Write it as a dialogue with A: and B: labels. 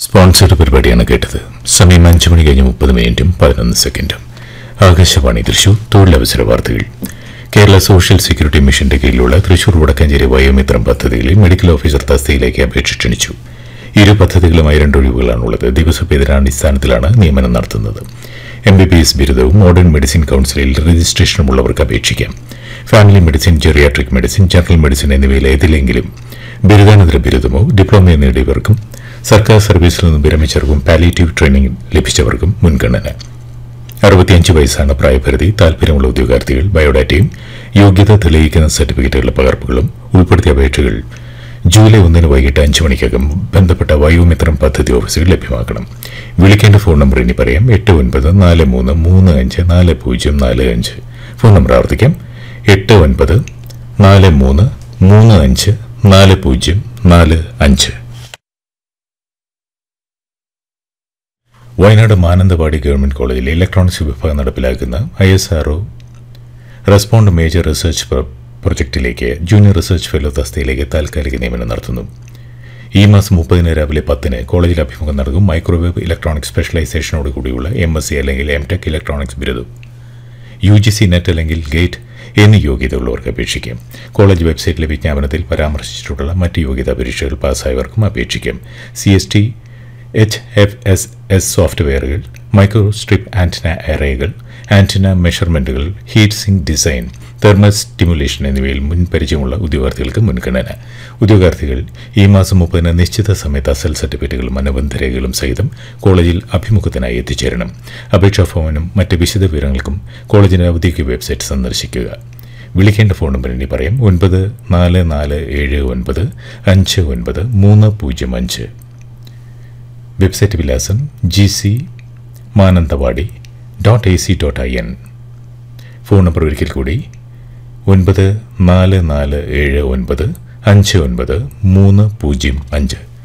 A: sponsored പരിപാടിയാണ് കേട്ടത് സമയം അഞ്ചു മണി കഴിഞ്ഞ് മുപ്പത് മിനിറ്റും പതിനൊന്ന് സെക്കൻഡും ആകാശവാണി തൃശൂർ തൊഴിലവസര വാർത്തകൾ കേരള സോഷ്യൽ സെക്യൂരിറ്റി മിഷന്റെ കീഴിലുള്ള തൃശൂർ വടക്കഞ്ചേരി വയോമിത്രം പദ്ധതിയിൽ മെഡിക്കൽ ഓഫീസർ തസ്തിയിലേക്ക് അപേക്ഷ ക്ഷണിച്ചു ഇരു പദ്ധതികളുമായി രണ്ട് ഒഴിവുകളാണുള്ളത് ദിവസഭേദനാടിസ്ഥാനത്തിലാണ് നിയമനം നടത്തുന്നത് എം ബി ബി എസ് ബിരുദവും മോഡേൺ മെഡിസിൻ കൌൺസിലിൽ രജിസ്ട്രേഷനുമുള്ളവർക്ക് അപേക്ഷിക്കാം family medicine geriatric medicine general medicine എന്നിവയിൽ ഏതിലെങ്കിലും ബിരുദാനന്തര ബിരുദമോ ഡിപ്ലോമയോ നേടിയവർക്കും സർക്കാർ സർവീസിൽ നിന്ന് വിരമിച്ചവർക്കും പാലിയേറ്റീവ് ട്രെയിനിംഗ് ലഭിച്ചവർക്കും മുൻഗണന അറുപത്തിയഞ്ച് വയസ്സാണ് പ്രായപരിധി താൽപര്യമുള്ള ഉദ്യോഗാർത്ഥികൾ ബയോഡാറ്റയും യോഗ്യത തെളിയിക്കുന്ന സർട്ടിഫിക്കറ്റുകളുടെ പകർപ്പുകളും ഉൾപ്പെടുത്തിയ അപേക്ഷകൾ ജൂലൈ ഒന്നിന് വൈകിട്ട് അഞ്ച് മണിക്കകം ബന്ധപ്പെട്ട വയോമിത്രം പദ്ധതി ഓഫീസുകൾ ലഭ്യമാക്കണം വിളിക്കേണ്ട ഫോൺ നമ്പർ ഇനി പറയാം എട്ട് ഒൻപത് നാല് മൂന്ന് മൂന്ന് അഞ്ച് നാല് പൂജ്യം നാല് അഞ്ച് ഫോൺ നമ്പർ ആവർത്തിക്കാം എട്ട് ഒൻപത് നാല് മൂന്ന് മൂന്ന് അഞ്ച് നാല് പൂജ്യം നാല് അഞ്ച് വയനാട് മാനന്തവാടി ഗവൺമെന്റ് കോളേജിലെ ഇലക്ട്രോണിക്സ് വിഭാഗം നടപ്പിലാക്കുന്ന I S R O respond major research പ്ര- പ്രൊജക്ടിലേക്ക് ജൂനിയർ റിസർച്ച് ഫെലോ തസ്തിയിലേക്ക് താൽക്കാലിക നിയമനം നടത്തുന്നു ഈ മാസം മുപ്പതിന് രാവിലെ പത്തിന് കോളേജിൽ അഭിമുഖം നടക്കും മൈക്രോവേവ് ഇലക്ട്രോണിക്സ് സ്പെഷ്യലൈസേഷനോട് കൂടിയുള്ള എം എസ് സി അല്ലെങ്കിൽ എം ടെക് ഇലക്ട്രോണിക്സ് ബിരുദം യു ജി സി നെറ്റ് അല്ലെങ്കിൽ ഗേറ്റ് എന്നീ യോഗ്യതയുള്ളവർക്ക് അപേക്ഷിക്കാം കോളേജ് വെബ്സൈറ്റിലെ വിജ്ഞാപനത്തിൽ പരാമർശിച്ചിട്ടുള്ള മറ്റ് യോഗ്യതാ പരീക്ഷകൾ പാസ്സായവർക്കും അപേക്ഷിക്കാം C S T H F S S സോഫ്റ്റ്വെയറുകൾ മൈക്രോസ്ട്രിപ്പ് ആന്റിന എറേകൾ ആന്റിന മെഷർമെന്റുകൾ heat sink design thermal stimulation എന്നിവയിൽ മുൻ പരിചയമുള്ള ഉദ്യോഗാർത്ഥികൾക്ക് മുൻഗണന ഉദ്യോഗാർത്ഥികൾ ഈ മാസം മുപ്പതിന് നിശ്ചിത സമയത്ത് അസൽ സർട്ടിഫിക്കറ്റുകളും അനുബന്ധ രേഖകളും സഹിതം കോളേജിൽ അഭിമുഖത്തിനായി എത്തിച്ചേരണം അപേക്ഷാ ഫോമിനും മറ്റ് വിശദ വിവരങ്ങൾക്കും കോളേജിന്റെ ഔദ്യോഗിക വെബ്സൈറ്റ് സന്ദർശിക്കുക വിളിക്കേണ്ട ഫോൺ നമ്പർ ഇനി പറയാം ഒൻപത് നാല് നാല് ഏഴ് ഒൻപത് അഞ്ച് ഒൻപത് മൂന്ന് പൂജ്യം അഞ്ച് വെബ്സൈറ്റ് വിലാസം G C Mananthavady dot A C dot I N phone number ഒരിക്കൽ കൂടി ഒൻപത് നാല് നാല് ഏഴ് ഒൻപത് അഞ്ച് ഒൻപത് മൂന്ന് പൂജ്യം അഞ്ച്